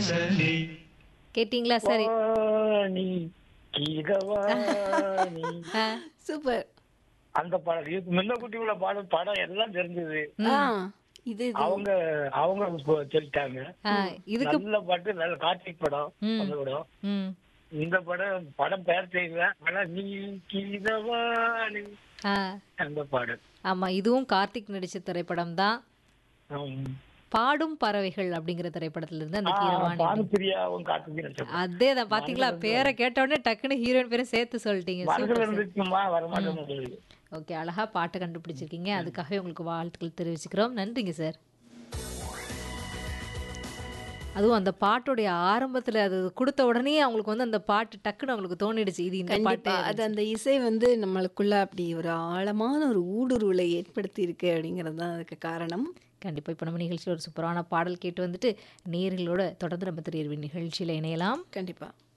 பேசலே கேட்டிங்களா சரி வாணி கீதவாணி ஆ, சூப்பர் அந்த படம் இது முன்ன குட்டி உள்ள பாடம் படம் எல்லாம் தெரிஞ்சது ஆ இது இது அவங்க அவங்க இப்போ சொல்லிட்டாங்க ஆ, இதுக்கு நல்ல பாட்டு நல்ல கார்த்திக் படம் ம். அந்த படம் ம் இந்த படம் படம் பெயர் தெரியல ஆனா நீ கீதவாணி ஆ அந்த பாடல் ஆமா இதுவும் கார்த்திக் நடிச்ச திரைப்படம் தான் ஆம். பாடும் பறவைகள் அப்படிங்கிற திரைப்படத்துல இருந்து அந்த ஆ, கீரவாணி பானுப்பிரியாவும் கார்த்திக் நடிச்ச அதே தான் பாத்தீங்களா பேரை கேட்ட உடனே டக்குன்னு ஹீரோயின் பேரை சேர்த்து சொல்லிட்டீங்க மனசுல சூப்பர் சார் இருந்துச்சுமா வரமாட்டேன் ஓகே அழகா பாட்டு கண்டுபிடிச்சிருக்கீங்க அதுக்காகவே உங்களுக்கு வாழ்த்துக்கள் தெரிவிச்சுக்கிறோம் நன்றிங்க சார் அதுவும் அந்த பாட்டுடைய ஆரம்பத்துல அது கொடுத்த உடனே அவங்களுக்கு வந்து அந்த பாட்டு டக்குன்னு அவங்களுக்கு தோணிடுச்சு இது இந்த கண்டிப்பா பாட்டு அது அந்த இசை வந்து நம்மளுக்குள்ள அப்படி ஒரு ஆழமான ஒரு ஊடுருவலை ஏற்படுத்தி இருக்கு அப்படிங்கிறது தான் அதுக்கு காரணம் கண்டிப்பா இப்போ நம்ம நிகழ்ச்சியில் ஒரு சூப்பரான பாடல் கேட்டு வந்துட்டு நேர்களோட தொடர்ந்து நம்ம திரையர்வின் நிகழ்ச்சியில இணையலாம் கண்டிப்பா